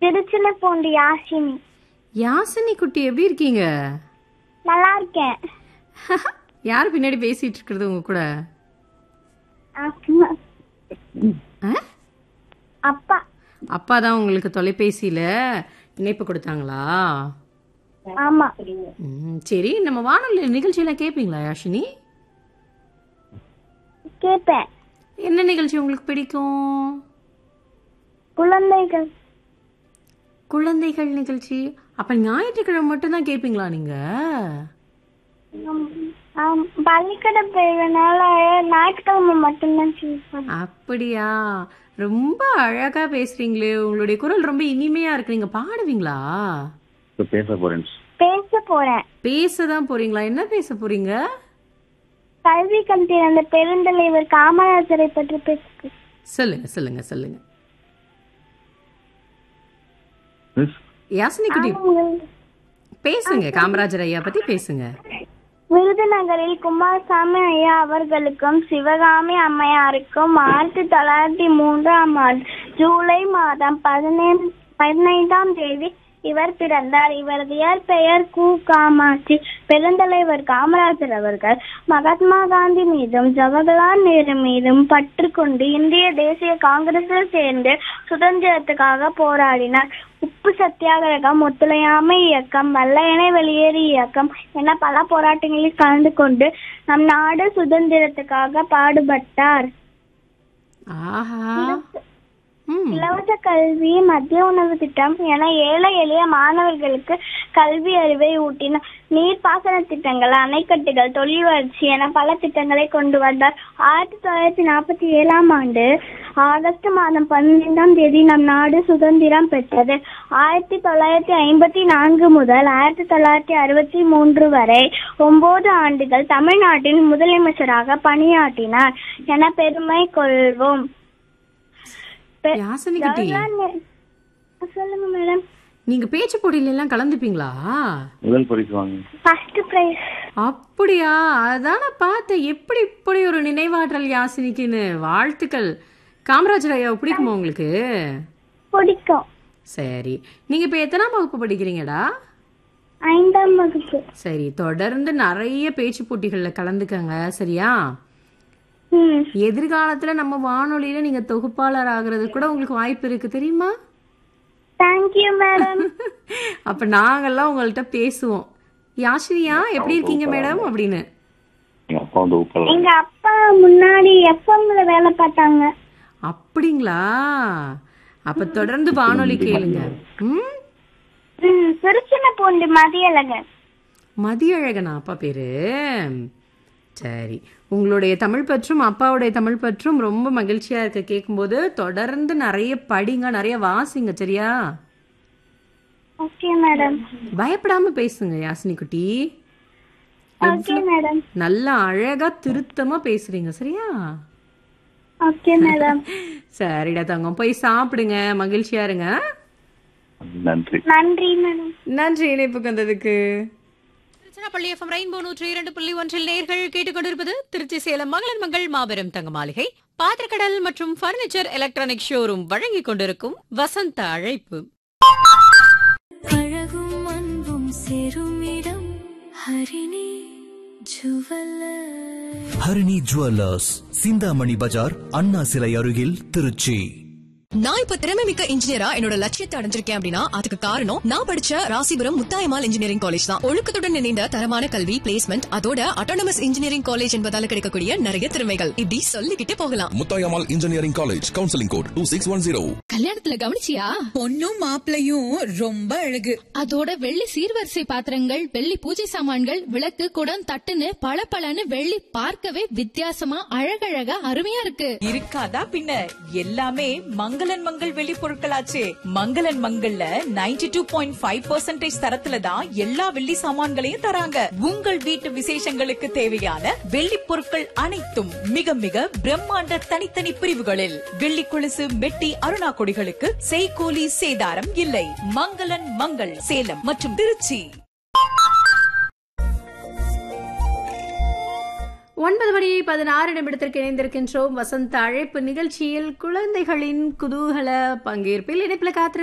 திருச்சினப்பூண்டி யாஷினி யாசினி குட்டி எப்படி இருக்கீங்க நல்லா இருக்கேன் யார் பின்னாடி பேசிட்டு இருக்கிறது உங்க கூட அப்பா. ஆ? அப்பா அப்பா தான் உங்களுக்கு தொலைபேசியில இணைப்பு கொடுத்தாங்களா ஆமா ம், சரி நம்ம வானொலி நிகழ்ச்சியெல்லாம் கேட்பீங்களா யாஷினி கேட்பேன் என்ன நிகழ்ச்சி உங்களுக்கு பிடிக்கும் குழந்தைகள் குழந்தைகள் நிகழ்ச்சி அப்ப ஞாயிற்றுக்கிழமை மட்டும் தான் கேட்பீங்களா நீங்க ஆம், ஆம், பள்ளிக்கூடம் போயிருந்தனால ஞாயிற்றுக்கிழமை மட்டும்தான் கேட்பேன் அப்படியா ரொம்ப அழகா பேசுறீங்களே உங்களுடைய குரல் ரொம்ப இனிமையா இருக்கு நீங்க பாடுவீங்களா இப்போ பேச போறேன் பேச போறேன் பேச தான் போறீங்களா என்ன பேச போறீங்க கல்வி கண்டின் அந்த பெருந்தலைவர் காமராஜரை பற்றி பேச சொல்லுங்க சொல்லுங்க சொல்லுங்க மிஸ் யாசினி குட்டி பேசுங்க காமராஜர் ஐயா பத்தி பேசுங்க விருதுநகரில் குமாரசாமி ஐயா அவர்களுக்கும் சிவகாமி அம்மையாருக்கும் ஆயிரத்தி தொள்ளாயிரத்தி மூன்றாம் ஆண்டு ஜூலை மாதம் பதினைந்து பதினைந்தாம் தேதி இவர் பிறந்தார் இவரது இயற்பெயர் கு காமாட்சி பெருந்தலைவர் காமராஜர் அவர்கள் மகாத்மா காந்தி மீதும் ஜவஹர்லால் நேரு மீதும் பற்று கொண்டு இந்திய தேசிய காங்கிரஸில் சேர்ந்து சுதந்திரத்துக்காக போராடினார் உப்பு சத்தியாகிரகம் ஒத்துழையாமை இயக்கம் வெள்ளையனை வெளியேறு இயக்கம் என பல போராட்டங்களில் கலந்து கொண்டு நம் நாடு சுதந்திரத்துக்காக பாடுபட்டார் ஆஹா ம் இலவச கல்வி மத்திய உணவு திட்டம் என ஏழை எளிய மாணவர்களுக்கு கல்வி அறிவை ஊட்டினார் நீர்ப்பாசன திட்டங்கள் அணைக்கட்டுகள் தொழில் வளர்ச்சி என பல திட்டங்களை கொண்டு வந்தார் ஆயிரத்தி தொள்ளாயிரத்தி நாற்பத்தி ஏழாம் ஆண்டு ஆகஸ்ட் மாதம் பதினைந்தாம் தேதி நம் நாடு சுதந்திரம் பெற்றது ஆயிரத்தி தொள்ளாயிரத்தி ஐம்பத்தி நான்கு முதல் ஆயிரத்தி தொள்ளாயிரத்தி அறுபத்தி மூன்று வரை ஒன்பது ஆண்டுகள் தமிழ்நாட்டின் முதலமைச்சராக பணியாற்றினார் என பெருமை கொள்வோம் பெ- யாசினி குட்டி ஜவஹர்லால் நே- சொல்லுங்க மேடம் நீங்க பேச்சு போட்டியில எல்லாம் கலந்துப்பீங்களா முதல் பரிசு வாங்க ஃபர்ஸ்ட் பிரைஸ் அப்படியா அதான பார்த்தேன் எப்படி இப்படி ஒரு நினைவாற்றல் யாசினிக்குன்னு வாழ்த்துக்கள் காமராஜர் ஐயா பிடிக்குமா உங்களுக்கு பிடிக்கும் சரி நீங்க இப்ப எத்தனாம் வகுப்பு படிக்கிறீங்கடா ஐந்தாம் வகுப்பு சரி தொடர்ந்து நிறைய பேச்சு போட்டிகள்ல கலந்துக்கங்க சரியா ம் எதிர்காலத்துல நம்ம வானொலியில நீங்க தொகுப்பாளர் ஆகுறது கூட உங்களுக்கு வாய்ப்பு இருக்கு தெரியுமா தேங்க்யூ மேடம் அப்ப நாங்கெல்லாம் உங்கள்ட்ட பேசுவோம் யாஷினியா எப்படி இருக்கீங்க மேடம் அப்படின்னு எங்க அப்பா வந்து உப்பலாம் எங்க அப்பா முன்னாடி எஃப்எம்ல வேலை பார்த்தாங்க அப்படிங்களா அப்ப தொடர்ந்து வானொலி கேளுங்க ம் ம் திருச்சின பூண்டு மதியழகன் மதியழகனா அப்பா பேரு சரி உங்களுடைய தமிழ் பற்றும் அப்பாவுடைய தமிழ் பற்றும் ரொம்ப மகிழ்ச்சியா இருக்க கேட்கும்போது தொடர்ந்து நிறைய படிங்க நிறைய வாசிங்க சரியா ஓகே மேடம் பயப்படாம பேசுங்க யாசினி குட்டி ஓகே மேடம் நல்லா அழகா திருத்தமா பேசுறீங்க சரியா ஓகே மேடம் சரிடா தங்கம் போய் சாப்பிடுங்க மகிழ்ச்சியா இருங்க நன்றி நன்றி மேடம் நன்றி இணைப்புக்கு வந்ததுக்கு திருச்சிராப்பள்ளி எஃப்எம் ரெயின்போ நூற்றி இரண்டு புள்ளி ஒன்றில் நேர்கள் கேட்டுக்கொண்டிருப்பது திருச்சி சேலம் மகளிர் மங்கள் மாபெரும் தங்க மாளிகை பாத்திரக்கடல் மற்றும் பர்னிச்சர் எலக்ட்ரானிக் ஷோரூம் வழங்கிக் கொண்டிருக்கும் வசந்த அழைப்பு அழகும் அன்பும் சேரும் இடம் ஹரிணி ஜுவல்லர் ஹரிணி ஜுவல்லர்ஸ் சிந்தாமணி பஜார் அண்ணா சிலை அருகில் திருச்சி நான் இப்ப திறமை மிக்க இன்ஜினியரா என்னோட லட்சியத்தை அடைஞ்சிருக்கேன் அப்படின்னா அதுக்கு காரணம் நான் படிச்ச ராசிபுரம் முத்தாயமால் இன்ஜினியரிங் காலேஜ் தான் ஒழுக்கத்துடன் இணைந்த தரமான கல்வி பிளேஸ்மெண்ட் அதோட அட்டானமஸ் இன்ஜினியரிங் காலேஜ் என்பதால கிடைக்கக்கூடிய நிறைய திறமைகள் இப்படி சொல்லிக்கிட்டே போகலாம் Muthayammal engineering college counselling code two six one zero கல்யாணத்துல கவனிச்சியா பொண்ணும் மாப்பிளையும் ரொம்ப அழகு அதோட வெள்ளி சீர்வரிசை பாத்திரங்கள் வெள்ளி பூஜை சாமான்கள் விளக்கு குடம் தட்டுன்னு பளபளன்னு வெள்ளி பார்க்கவே வித்தியாசமா அழகழகா அருமையா இருக்கு இருக்காதா பின்ன எல்லாமே மங்களன் மங்கள் வெளி பொருட்களாச்சே மங்களன் மங்கள்ல 92.5% டூ பாயிண்ட் ஃபைவ் பர்சன்டேஜ் தரத்துல தான் எல்லா வெள்ளி சாமான்களையும் தராங்க உங்கள் வீட்டு விசேஷங்களுக்கு தேவையான வெள்ளி பொருட்கள் அனைத்தும் மிக மிக பிரம்மாண்ட தனித்தனி பிரிவுகளில் வெள்ளி கொலுசு மெட்டி அருணா கொடிகளுக்கு செய்கூலி சேதாரம் இல்லை மங்களன் மங்கள் சேலம் மற்றும் திருச்சி ஒன்பது மணி பதினாறு நிமிடத்திற்கு இணைந்திருக்கின்றோம் வசந்த அழைப்பு நிகழ்ச்சியில் குழந்தைகளின் குதூகல பங்கேற்பில் இணைப்பில் காத்திரு